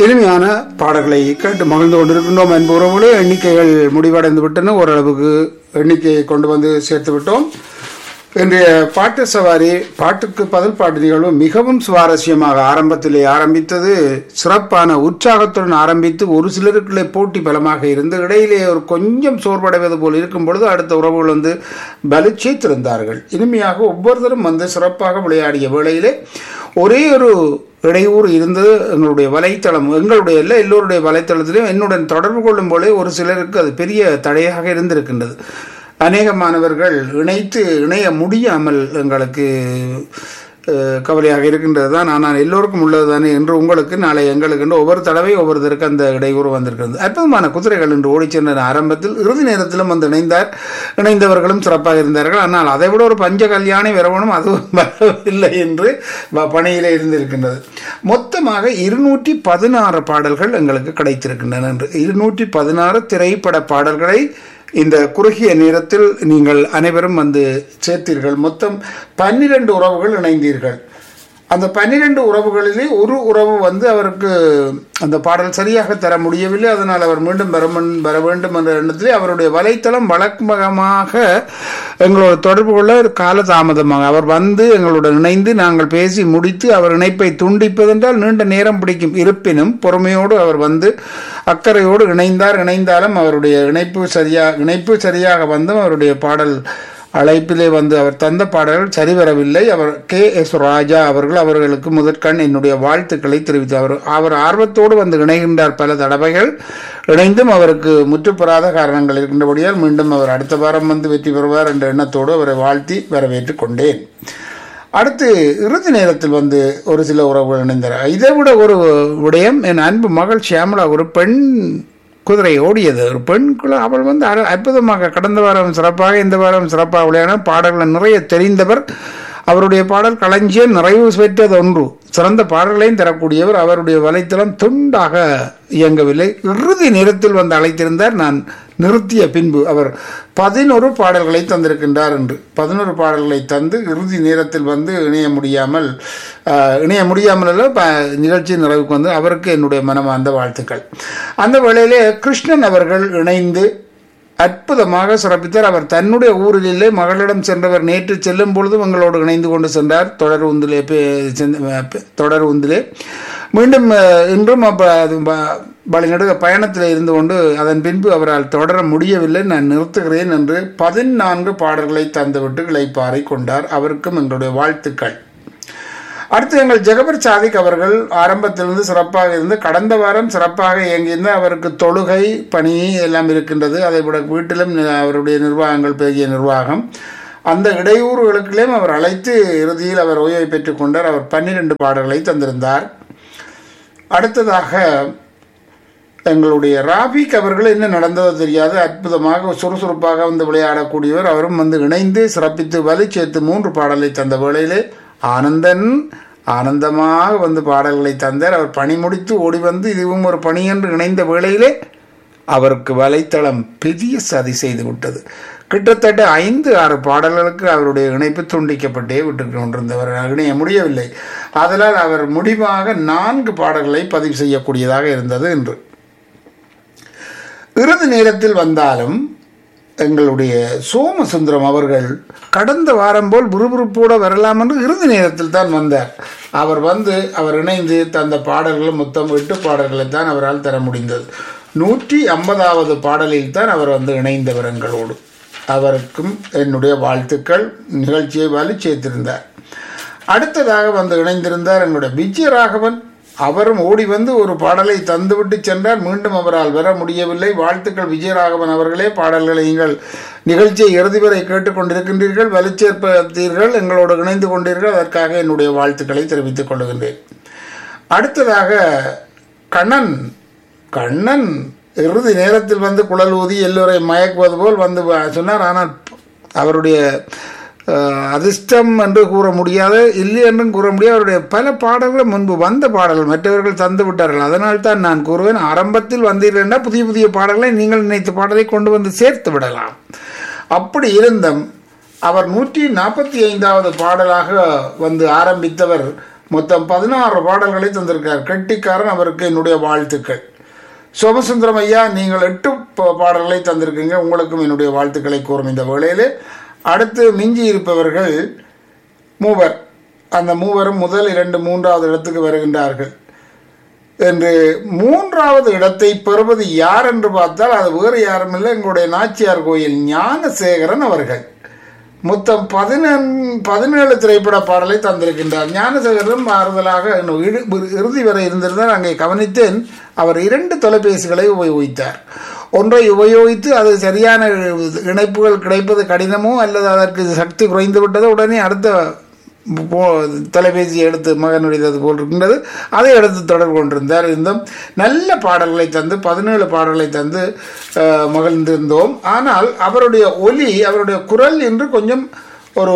இனிமையான பாடல்களை கேட்டு மகிழ்ந்து கொண்டிருக்கின்றோம் அன்பு உறவுகளே எண்ணிக்கைகள் முடிவடைந்து விட்டன ஓரளவுக்கு எண்ணிக்கையை கொண்டு வந்து சேர்த்து விட்டோம் இன்றைய பாட்டு சவாரி பாட்டுக்கு பதில் பாட்டு நிகழ்வு மிகவும் சுவாரஸ்யமாக ஆரம்பத்திலே ஆரம்பித்தது சிறப்பான உற்சாகத்துடன் ஆரம்பித்து ஒரு சிலருக்குள்ளே போட்டி பலமாக இருந்து இடையிலே ஒரு கொஞ்சம் சோர்வடைவது போல் இருக்கும் பொழுது அடுத்த உறவுகள் வந்து பலிச்சேத்திருந்தார்கள் இனிமையாக ஒவ்வொருத்தரும் வந்து சிறப்பாக விளையாடிய வேளையிலே ஒரே ஒரு இடையூறு இருந்தது எங்களுடைய வலைத்தளம் எங்களுடைய இல்லை எல்லோருடைய வலைத்தளத்திலும் என்னுடன் தொடர்பு கொள்ளும் போலே ஒரு சிலருக்கு அது பெரிய தடையாக இருந்திருக்கின்றது அநேகமானவர்கள் இணைத்து இணைய முடியாமல் எங்களுக்கு அஹ், கவலையாக இருக்கின்றது தான் ஆனால் எல்லோருக்கும் உள்ளது தானே என்று உங்களுக்கு நாளை எங்களுக்கு என்று ஒவ்வொரு தடவை ஒவ்வொருத்தருக்கு அந்த இடையூறு வந்திருக்கிறது அற்புதமான குதிரைகள் என்று ஓடிச் சென்ற ஆரம்பத்தில் இறுதி நேரத்திலும் வந்து இணைந்தார் இணைந்தவர்களும் சிறப்பாக இருந்தார்கள் ஆனால் அதை விட ஒரு பஞ்ச கல்யாணி வரவணும் அதுவும் வரவில்லை என்று வ- பணியிலே இருந்திருக்கின்றது மொத்தமாக இருநூற்றி பதினாறு பாடல்கள் எங்களுக்கு கிடைத்திருக்கின்றன என்று இருநூற்றி பதினாறு திரைப்பட பாடல்களை இந்த குறுகிய நேரத்தில் நீங்கள் அனைவரும் வந்து சேர்த்தீர்கள் மொத்தம் பன்னிரண்டு உறவுகள் இணைந்தீர்கள் அந்த பன்னிரண்டு உறவுகளிலே ஒரு உறவு வந்து அவருக்கு அந்த பாடல் சரியாக தர முடியவில்லை அதனால் அவர் மீண்டும் வர முன்- வர வேண்டும் என்ற எண்ணத்திலே அவருடைய வலைத்தளம் வழக்கமாக எங்களோட தொடர்பு கொள்ள ஒரு கால தாமதமாக அவர் வந்து எங்களுடன் இணைந்து நாங்கள் பேசி முடித்து அவர் இணைப்பை துண்டிப்பதென்றால் நீண்ட நேரம் பிடிக்கும் இருப்பினும் பொறுமையோடு அவர் வந்து அக்கறையோடு இணைந்தார் இணைந்தாலும் அவருடைய இணைப்பு சரியா இணைப்பு சரியாக வந்தும் அவருடைய பாடல் அழைப்பிலே வந்து அவர் தந்த பாடல்கள் சரிவரவில்லை அவர் கே எஸ் ராஜா அவர்கள் அவர்களுக்கு முதற்கண் என்னுடைய வாழ்த்துக்களை தெரிவித்தார் அவர் அவர் ஆர்வத்தோடு வந்து இணைகின்றார் பல தடவைகள் இணைந்தும் அவருக்கு முற்றுப்பெறாத காரணங்கள் இருக்கின்றபடியால் மீண்டும் அவர் அடுத்த வாரம் வந்து வெற்றி பெறுவார் என்ற எண்ணத்தோடு அவரை வாழ்த்தி வரவேற்றுக் கொண்டேன் அடுத்து இறுதி நேரத்தில் வந்து ஒரு சில உறவுகள் இணைந்தார் இதை விட ஒரு விடயம் என் அன்பு மகள் ஷியாமலா ஒரு பெண் குதிரை ஓடியது ஒரு பெண்குள்ள அவள் வந்து அர- அற்புதமாக கடந்த வாரம் சிறப்பாக இந்த வாரம் சிறப்பாக விளையாட பாடல்கள் நிறைய தெரிந்தவர் அவருடைய பாடல் களஞ்சியம் நிறைவு பெற்றது ஒன்று சிறந்த பாடல்களையும் தரக்கூடியவர் அவருடைய வலைத்தளம் துண்டாக இயங்கவில்லை இறுதி நேரத்தில் வந்து அழைத்திருந்தார் நான் நிறுத்திய பின்பு அவர் பதினொரு பாடல்களை தந்திருக்கின்றார் என்று பதினொரு பாடல்களை தந்து இறுதி நேரத்தில் வந்து இணைய முடியாமல் ஆஹ், இணைய முடியாமல் அல்ல ப- நிகழ்ச்சி நிறைவுக்கு வந்து அவருக்கு என்னுடைய மனமார்ந்த வாழ்த்துக்கள் அந்த வேளையிலே கிருஷ்ணன் அவர்கள் இணைந்து அற்புதமாக சிறப்பித்தார் அவர் தன்னுடைய ஊரிலே மகளிடம் சென்றவர் நேற்று செல்லும் பொழுதும் எங்களோடு இணைந்து கொண்டு சென்றார் தொடர் உந்திலே பே- சென்ற- பே- தொடர் உந்திலே மீண்டும் அஹ், இன்றும் அப்ப அது ப- வழிநடுக பயணத்தில் இருந்து கொண்டு அதன் பின்பு அவரால் தொடர முடியவில்லை நான் நிறுத்துகிறேன் என்று பதினான்கு பாடல்களை தந்துவிட்டு இளைப்பாறை கொண்டார் அவருக்கும் எங்களுடைய வாழ்த்துக்கள் அடுத்து எங்கள் ஜெகபர் சாதிக் அவர்கள் ஆரம்பத்திலிருந்து சிறப்பாக இருந்து கடந்த வாரம் சிறப்பாக இயங்கியிருந்த அவருக்கு தொழுகை பணி எல்லாம் இருக்கின்றது அதை விட வீட்டிலும் நி- அவருடைய நிர்வாகங்கள் பெரிய நிர்வாகம் அந்த இடையூறுகளுக்குள்ளேயும் அவர் அழைத்து இறுதியில் அவர் ஓய்வை பெற்றுக் கொண்டார் அவர் பன்னிரண்டு பாடல்களை தந்திருந்தார் அடுத்ததாக எங்களுடைய ராபிக் அவர்கள் என்ன நடந்ததோ தெரியாது அற்புதமாக சுறுசுறுப்பாக வந்து விளையாடக்கூடியவர் அவரும் வந்து இணைந்து சிறப்பித்து வலி சேர்த்து மூன்று பாடலை தந்த வேளையிலே ஆனந்தன் ஆனந்தமாக வந்து பாடல்களை தந்தார் அவர் பணி முடித்து ஓடி வந்து இதுவும் ஒரு பணி என்று இணைந்த வேளையிலே அவருக்கு வலைத்தளம் பெரிய சதி செய்து விட்டது கிட்டத்தட்ட ஐந்து ஆறு பாடல்களுக்கு அவருடைய இணைப்பு துண்டிக்கப்பட்டே விட்டு கொண்டிருந்தவர் இணைய முடியவில்லை அதனால் அவர் முடிவாக நான்கு பாடல்களை பதிவு செய்யக்கூடியதாக இருந்தது என்று இறுதி நேரத்தில் வந்தாலும் எங்களுடைய சோமசுந்தரம் அவர்கள் கடந்த வாரம் போல் விறுவிறுப்போடு வரலாம் என்று இறுதி நேரத்தில் தான் வந்தார் அவர் வந்து அவர் இணைந்து தந்த பாடல்கள் மொத்தம் எட்டு பாடல்களை தான் அவரால் தர முடிந்தது நூற்றி ஐம்பதாவது பாடலில் தான் அவர் வந்து இணைந்தவர் எங்களோடு அவருக்கும் என்னுடைய வாழ்த்துக்கள் நிகழ்ச்சியை வலி சேர்த்திருந்தார் அடுத்ததாக வந்து இணைந்திருந்தார் எங்களுடைய விஜயராகவன் அவரும் ஓடி வந்து ஒரு பாடலை தந்துவிட்டு சென்றார் மீண்டும் அவரால் வர முடியவில்லை வாழ்த்துக்கள் விஜயராகவன் அவர்களே பாடல்களை நீங்கள் நிகழ்ச்சியை இறுதி வரை கேட்டுக்கொண்டிருக்கின்றீர்கள் வலுச்சேர்ப்பீர்கள் எங்களோடு இணைந்து கொண்டீர்கள் அதற்காக என்னுடைய வாழ்த்துக்களை தெரிவித்துக் கொள்கின்றேன் அடுத்ததாக கண்ணன் கண்ணன் இறுதி நேரத்தில் வந்து குழல் ஊதி எல்லோரையும் மயக்குவது போல் வந்து வ- சொன்னார் ஆனால் அவருடைய அஹ், அதிர்ஷ்டம் என்று கூற முடியாது இல்லை என்றும் கூற முடியாது அவருடைய பல பாடல்கள் முன்பு வந்த பாடல்கள் மற்றவர்கள் தந்து விட்டார்கள் அதனால் தான் நான் கூறுவேன் ஆரம்பத்தில் வந்தீர்கள் என்றால் புதிய புதிய பாடல்களை நீங்கள் நினைத்த பாடலை கொண்டு வந்து சேர்த்து விடலாம் அப்படி இருந்தும் அவர் நூற்றி நாற்பத்தி ஐந்தாவது பாடலாக வந்து ஆரம்பித்தவர் மொத்தம் பதினாறு பாடல்களை தந்திருக்கார் கெட்டிக்காரன் அவருக்கு என்னுடைய வாழ்த்துக்கள் சோமசுந்தரம் ஐயா நீங்கள் எட்டு ப- பாடல்களை தந்திருக்கீங்க உங்களுக்கும் என்னுடைய வாழ்த்துக்களை கூறும் இந்த வேளையிலே அடுத்து மிஞ்சி இருப்பவர்கள் மூவர் அந்த மூவரும் முதல் இரண்டு மூன்றாவது இடத்துக்கு வருகின்றார்கள் என்று மூன்றாவது இடத்தை பெறுவது யார் என்று பார்த்தால் அது வேறு யாரும் இல்லை எங்களுடைய நாச்சியார் கோயில் ஞானசேகரன் அவர்கள் மொத்தம் பதினெண் பதினேழு திரைப்பட பாடலை தந்திருக்கின்றார் ஞானசேகரன் மாறுதலாக இன்னும் இறு- இறுதி வரை இருந்திருந்தால் அங்கே கவனித்தேன் அவர் இரண்டு தொலைபேசிகளை உபயோகித்தார் ஒன்றை உபயோகித்து அது சரியான இணைப்புகள் கிடைப்பது கடினமோ அல்லது அதற்கு சக்தி குறைந்து விட்டதோ உடனே அடுத்த போ தொலைபேசியை எடுத்து மகனுடையது போல் இருக்கின்றது அதை எடுத்து தொடர்பு கொண்டிருந்தார் இருந்தும் நல்ல பாடல்களை தந்து பதினேழு பாடல்களை தந்து அஹ், மகிழ்ந்திருந்தோம் ஆனால் அவருடைய ஒலி அவருடைய குரல் என்று கொஞ்சம் ஒரு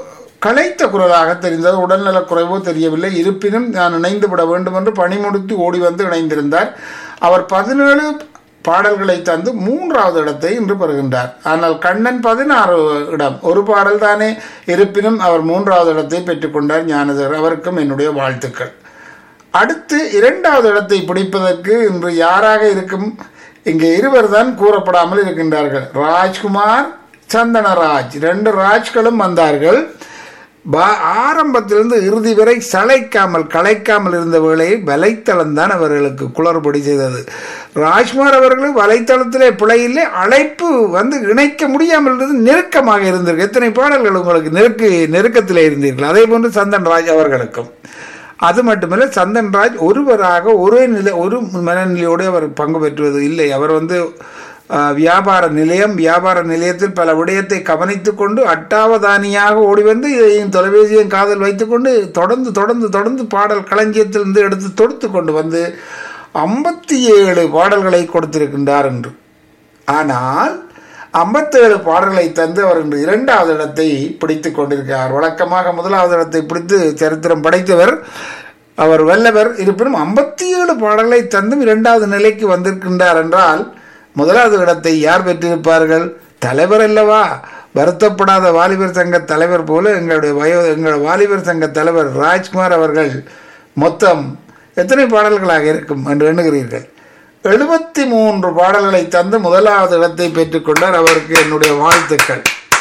களைத்த குரலாக தெரிந்தது உடல்நலக் குறைவோ தெரியவில்லை இருப்பினும் நான் இணைந்து விட வேண்டும் என்று பணி முடித்து ஓடி வந்து இணைந்திருந்தார் அவர் பதினேழு பாடல்களை தந்து மூன்றாவது இடத்தை இன்று பெறுகின்றார் ஆனால் கண்ணன் பதினாறு இடம் ஒரு பாடல் தானே இருப்பினும் அவர் மூன்றாவது இடத்தை பெற்றுக்கொண்டார் ஞானதர் அவருக்கும் என்னுடைய வாழ்த்துக்கள் அடுத்து இரண்டாவது இடத்தை பிடிப்பதற்கு இன்று யாராக இருக்கும் இங்கே இருவர் தான் கூறப்படாமல் இருக்கின்றார்கள் ராஜ்குமார் சந்தனராஜ் ரெண்டு ராஜ்களும் வந்தார்கள் பா- ஆரம்பத்திலிருந்து இறுதி வரை சளைக்காமல் களைக்காமல் இருந்த வேளையை வலைத்தளம் தான் அவர்களுக்கு குளறுபடி செய்தது ராஜ்குமார் அவர்கள் வலைத்தளத்திலே பிழையிலே அழைப்பு வந்து இணைக்க முடியாமல் இருந்தது நெருக்கமாக இருந்திருக்கு எத்தனை பாடல்கள் உங்களுக்கு நெருக்கு நெருக்கத்திலே இருந்தீர்கள் அதே போன்று சந்தன் ராஜ் அவர்களுக்கும் அது மட்டுமல்ல சந்தன்ராஜ் ஒருவராக ஒரே நிலை ஒரு மனநிலையோடு அவர் பங்கு பெற்றுவது இல்லை அவர் வந்து ஆஹ், வியாபார நிலையம் வியாபார நிலையத்தில் பல விடயத்தை கவனித்துக் கொண்டு அட்டாவதானியாக ஓடி வந்து இதையும் தொலைபேசியும் காதல் வைத்துக்கொண்டு தொடர்ந்து தொடர்ந்து தொடர்ந்து பாடல் களஞ்சியத்திலிருந்து எடுத்து தொடுத்து கொண்டு வந்து ஐம்பத்தி ஏழு பாடல்களை கொடுத்திருக்கின்றார் என்று ஆனால் ஐம்பத்தேழு பாடல்களை தந்து அவர் இன்று இரண்டாவது இடத்தை பிடித்துக் கொண்டிருக்கிறார் வழக்கமாக முதலாவது இடத்தை பிடித்து சரித்திரம் படைத்தவர் அவர் வல்லவர் இருப்பினும் ஐம்பத்தி ஏழு பாடல்களை தந்தும் இரண்டாவது நிலைக்கு வந்திருக்கின்றார் என்றால் முதலாவது இடத்தை யார் பெற்றிருப்பார்கள் தலைவர் அல்லவா வருத்தப்படாத வாலிபர் சங்க தலைவர் போல எங்களுடைய வயோ எங்களுடைய வாலிபர் சங்க தலைவர் ராஜ்குமார் அவர்கள் மொத்தம் எத்தனை பாடல்களாக இருக்கும் என்று எண்ணுகிறீர்கள் எழுபத்தி மூன்று பாடல்களை தந்து முதலாவது இடத்தை பெற்றுக்கொண்டார் அவருக்கு என்னுடைய வாழ்த்துக்கள்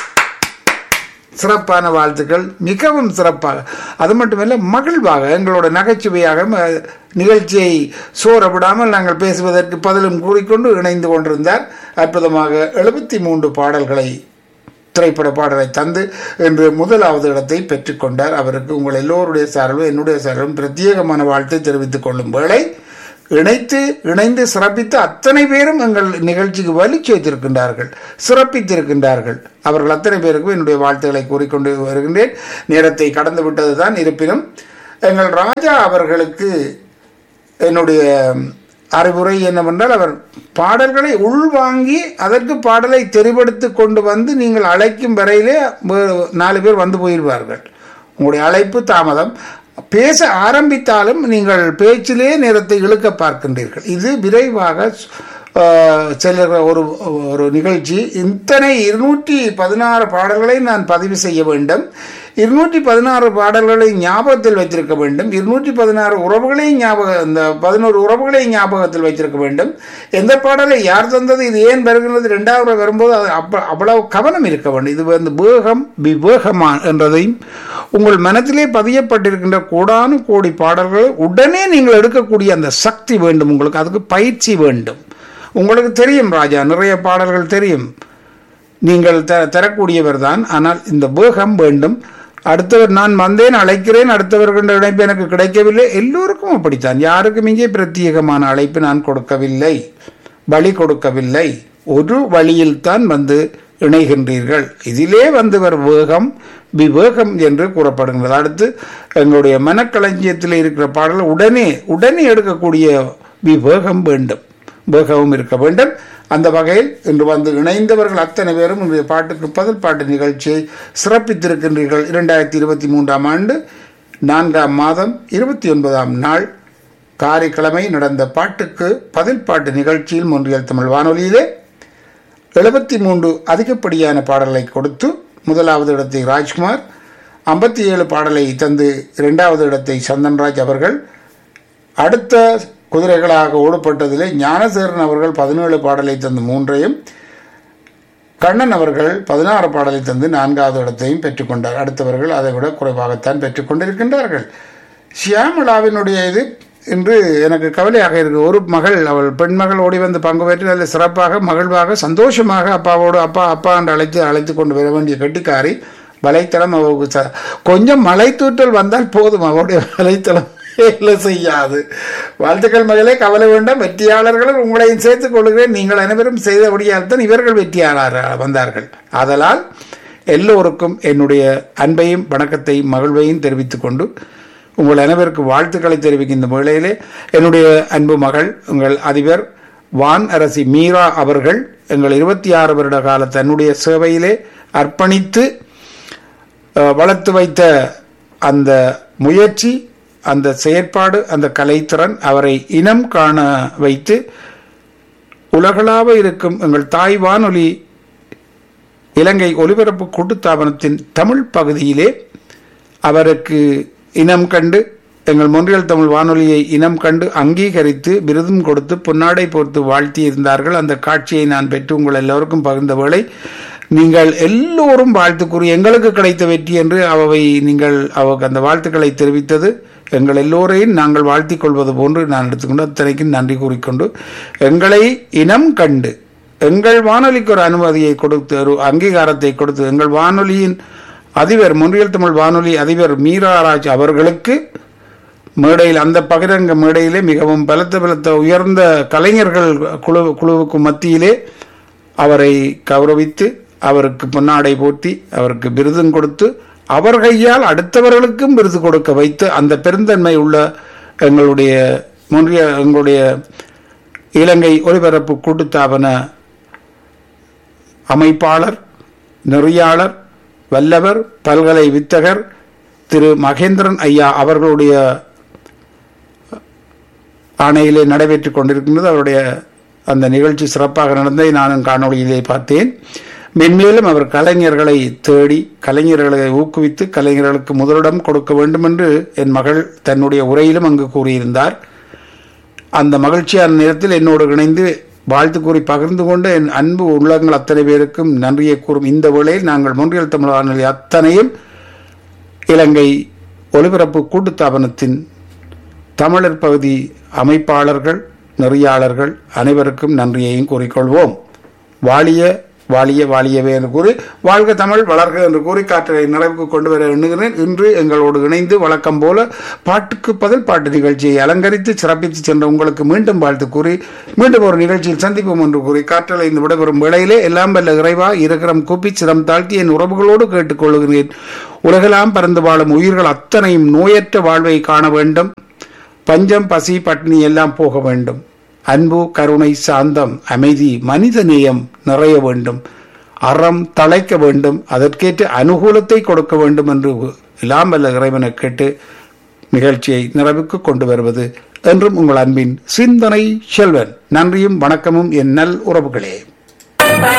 சிறப்பான வாழ்த்துக்கள் மிகவும் சிறப்பாக அது மட்டுமல்ல மகிழ்வாக எங்களோட நகைச்சுவையாக ம- நிகழ்ச்சியை சோர விடாமல் நாங்கள் பேசுவதற்கு பதிலும் கூறிக்கொண்டு இணைந்து கொண்டிருந்தார் அற்புதமாக எழுபத்தி மூன்று பாடல்களை திரைப்பட பாடலை தந்து இன்று முதலாவது இடத்தை பெற்றுக்கொண்டார் அவருக்கு உங்கள் எல்லோருடைய சார்பிலும் என்னுடைய சார்பிலும் பிரத்யேகமான வாழ்த்தை தெரிவித்துக் கொள்ளும் வேளை இணைத்து இணைந்து சிறப்பித்த அத்தனை பேரும் எங்கள் நிகழ்ச்சிக்கு வலி சேர்த்திருக்கின்றார்கள் சிறப்பித்திருக்கின்றார்கள் அவர்கள் அத்தனை பேருக்கும் என்னுடைய வாழ்த்துக்களை கூறிக்கொண்டு வருகின்றேன் நேரத்தை கடந்து விட்டதுதான் இருப்பினும் எங்கள் ராஜா அவர்களுக்கு என்னுடைய அறிவுரை என்னவென்றால் அவர் பாடல்களை உள்வாங்கி அதற்கு பாடலை தெரிவெடுத்து கொண்டு வந்து நீங்கள் அழைக்கும் வரையிலே வே- நாலு பேர் வந்து போயிடுவார்கள் உங்களுடைய அழைப்பு தாமதம் பேச ஆரம்பித்தாலும் நீங்கள் பேச்சிலே நேரத்தை இழுக்க பார்க்கின்றீர்கள் இது விரைவாக ஆஹ், செல்லுகிற ஒரு ஒரு நிகழ்ச்சி இத்தனை இருநூற்றி பதினாறு பாடல்களை நான் பதிவு செய்ய வேண்டும் இருநூற்றி பதினாறு பாடல்களை ஞாபகத்தில் வைத்திருக்க வேண்டும் இருநூற்றி பதினாறு உறவுகளையும் ஞாபகம் இந்த பதினோரு உறவுகளையும் ஞாபகத்தில் வைத்திருக்க வேண்டும் எந்த பாடலை யார் தந்தது இது ஏன் வருகிறது ரெண்டாவது வரும்போது அது அப்ப அவ்வளவு கவனம் இருக்க வேண்டும் இது வந்து வேகம் விவேகமா என்றதையும் உங்கள் மனத்திலே பதியப்பட்டிருக்கின்ற கோடானு கோடி பாடல்களை உடனே நீங்கள் எடுக்கக்கூடிய அந்த சக்தி வேண்டும் உங்களுக்கு அதுக்கு பயிற்சி வேண்டும் உங்களுக்கு தெரியும் ராஜா நிறைய பாடல்கள் தெரியும் நீங்கள் த தரக்கூடியவர் தான் ஆனால் இந்த வேகம் வேண்டும் அடுத்தவர் நான் வந்தேன் அழைக்கிறேன் அடுத்தவர்கின்ற இணைப்பு எனக்கு கிடைக்கவில்லை எல்லோருக்கும் அப்படித்தான் யாருக்கும் இங்கே பிரத்யேகமான அழைப்பு நான் கொடுக்கவில்லை வழி கொடுக்கவில்லை ஒரு வழியில் தான் வந்து இணைகின்றீர்கள் இதிலே வந்தவர் வேகம் விவேகம் என்று கூறப்படுகிறது அடுத்து எங்களுடைய மனக்களஞ்சியத்தில் இருக்கிற பாடல் உடனே உடனே எடுக்கக்கூடிய விவேகம் வேண்டும் வேகவும் இருக்க வேண்டும் அந்த வகையில் இன்று வந்து இணைந்தவர்கள் அத்தனை பேரும் இன்றைய பாட்டுக்கு பதில் பாட்டு நிகழ்ச்சியை சிறப்பித்திருக்கின்றீர்கள் இரண்டாயிரத்தி இருபத்தி மூன்றாம் ஆண்டு நான்காம் மாதம் இருபத்தி ஒன்பதாம் நாள் காரைக்கிழமை நடந்த பாட்டுக்கு பதில் பாட்டு நிகழ்ச்சியில் ஒன்றியல் தமிழ் வானொலியிலே எழுபத்தி மூன்று அதிகப்படியான பாடல்களை கொடுத்து முதலாவது இடத்தை ராஜ்குமார் ஐம்பத்தி ஏழு பாடலை தந்து இரண்டாவது இடத்தை சந்தன்ராஜ் அவர்கள் அடுத்த குதிரைகளாக ஓடப்பட்டதிலே ஞானசேரன் அவர்கள் பதினேழு பாடலை தந்து மூன்றையும் கண்ணன் அவர்கள் பதினாறு பாடலை தந்து நான்காவது இடத்தையும் பெற்றுக்கொண்டார் அடுத்தவர்கள் அதை விட குறைவாகத்தான் பெற்றுக்கொண்டிருக்கின்றார்கள் ஷியாமலாவினுடைய இது இன்று எனக்கு கவலையாக இருக்கு ஒரு மகள் அவள் பெண் மகள் ஓடி வந்து பங்கு பெற்று அதில் சிறப்பாக மகிழ்வாக சந்தோஷமாக அப்பாவோடு அப்பா அப்பா என்று அழைத்து அழைத்து கொண்டு வர வேண்டிய கெட்டிக்காரி வலைத்தளம் அவருக்கு ச- கொஞ்சம் மலை தூற்றல் வந்தால் போதும் அவருடைய வலைத்தளம் வேலை செய்யாது வாழ்த்துக்கள் மகளே கவலை வேண்டாம் வெற்றியாளர்கள் உங்களையும் சேர்த்துக் கொள்கிறேன் நீங்கள் அனைவரும் செய்தபடியால் தான் இவர்கள் வெற்றியாளர் வந்தார்கள் ஆதலால் எல்லோருக்கும் என்னுடைய அன்பையும் வணக்கத்தையும் மகிழ்வையும் தெரிவித்துக் கொண்டு உங்கள் அனைவருக்கும் வாழ்த்துக்களை தெரிவிக்கும் இந்த வேளையிலே என்னுடைய அன்பு மகள் உங்கள் அதிபர் வான் அரசி மீரா அவர்கள் எங்கள் இருபத்தி ஆறு வருட கால தன்னுடைய சேவையிலே அர்ப்பணித்து அஹ், வளர்த்து வைத்த அந்த முயற்சி அந்த செயற்பாடு அந்த கலைத்திறன் அவரை இனம் காண வைத்து உலகளாவ இருக்கும் எங்கள் தாய் வானொலி இலங்கை ஒலிபரப்பு கூட்டுத்தாபனத்தின் தமிழ் பகுதியிலே அவருக்கு இனம் கண்டு எங்கள் மொன்றியல் தமிழ் வானொலியை இனம் கண்டு அங்கீகரித்து விருதும் கொடுத்து பொன்னாடை போர்த்து வாழ்த்தி இருந்தார்கள் அந்த காட்சியை நான் பெற்று உங்கள் எல்லோருக்கும் பகிர்ந்த வேளை நீங்கள் எல்லோரும் வாழ்த்து கூறி எங்களுக்கு கிடைத்த வெற்றி என்று அவை நீங்கள் அவருக்கு அந்த வாழ்த்துக்களை தெரிவித்தது எங்கள் எல்லோரையும் நாங்கள் வாழ்த்திக் கொள்வது போன்று நான் எடுத்துக்கொண்டு அத்தனைக்கும் நன்றி கூறிக்கொண்டு எங்களை இனம் கண்டு எங்கள் வானொலிக்கு ஒரு அனுமதியை கொடுத்து ஒரு அங்கீகாரத்தை கொடுத்து எங்கள் வானொலியின் அதிபர் முன்றியல் தமிழ் வானொலி அதிபர் மீராராஜ் அவர்களுக்கு மேடையில் அந்த பகிரங்க மேடையிலே மிகவும் பலத்த பலத்த உயர்ந்த கலைஞர்கள் குழு குழுவுக்கு மத்தியிலே அவரை கௌரவித்து அவருக்கு பொன்னாடை போட்டி அவருக்கு விருதும் கொடுத்து அவர் கையால் அடுத்தவர்களுக்கும் விருது கொடுக்க வைத்து அந்த பெருந்தன்மை உள்ள எங்களுடைய முன்றிய எங்களுடைய இலங்கை ஒலிபரப்பு கூட்டுத்தாபன அமைப்பாளர் நெறியாளர் வல்லவர் பல்கலை வித்தகர் திரு மகேந்திரன் ஐயா அவர்களுடைய ஆணையிலே நடைபெற்றுக் கொண்டிருக்கின்றது அவருடைய அந்த நிகழ்ச்சி சிறப்பாக நடந்ததை நானும் காணொளியிலே பார்த்தேன் மென்மேலும் அவர் கலைஞர்களை தேடி கலைஞர்களை ஊக்குவித்து கலைஞர்களுக்கு முதலிடம் கொடுக்க வேண்டும் என்று என் மகள் தன்னுடைய உரையிலும் அங்கு கூறியிருந்தார் அந்த மகிழ்ச்சியான நேரத்தில் என்னோடு இணைந்து வாழ்த்து கூறி பகிர்ந்து கொண்ட என் அன்பு உள்ளங்கள் அத்தனை பேருக்கும் நன்றியை கூறும் இந்த வேளையில் நாங்கள் முன்றியல் தமிழ் வானொலி அத்தனையும் இலங்கை ஒலிபரப்பு கூட்டுத்தாபனத்தின் தமிழர் பகுதி அமைப்பாளர்கள் நெறியாளர்கள் அனைவருக்கும் நன்றியையும் கூறிக்கொள்வோம் வாழிய வாழிய வாழியவே என்று கூறி வாழ்க தமிழ் வளர்க என்று கூறி காற்றை நிறைவுக்கு கொண்டு வர எண்ணுகிறேன் இன்று எங்களோடு இணைந்து வழக்கம் போல பாட்டுக்கு பதில் பாட்டு நிகழ்ச்சியை அலங்கரித்து சிறப்பித்து சென்ற உங்களுக்கு மீண்டும் வாழ்த்து கூறி மீண்டும் ஒரு நிகழ்ச்சியில் சந்திப்போம் என்று கூறி காற்றலை இந்த விடைபெறும் வேளையிலே எல்லாம் வல்ல இறைவா இருக்கிறம் கூப்பி சிரம் தாழ்த்தி என் உறவுகளோடு கேட்டுக்கொள்கிறேன் உலகெல்லாம் பறந்து வாழும் உயிர்கள் அத்தனையும் நோயற்ற வாழ்வை காண வேண்டும் பஞ்சம் பசி பட்டினி எல்லாம் போக வேண்டும் அன்பு கருணை சாந்தம் அமைதி மனித நேயம் நிறைய வேண்டும் அறம் தழைக்க வேண்டும் அதற்கேற்ற அனுகூலத்தை கொடுக்க வேண்டும் என்று எல்லாம் வல்ல இறைவனை கேட்டு நிகழ்ச்சியை நிறைவுக்கு கொண்டு வருவது என்றும் உங்கள் அன்பின் சிந்தனை செல்வன் நன்றியும் வணக்கமும் என் நல் உறவுகளே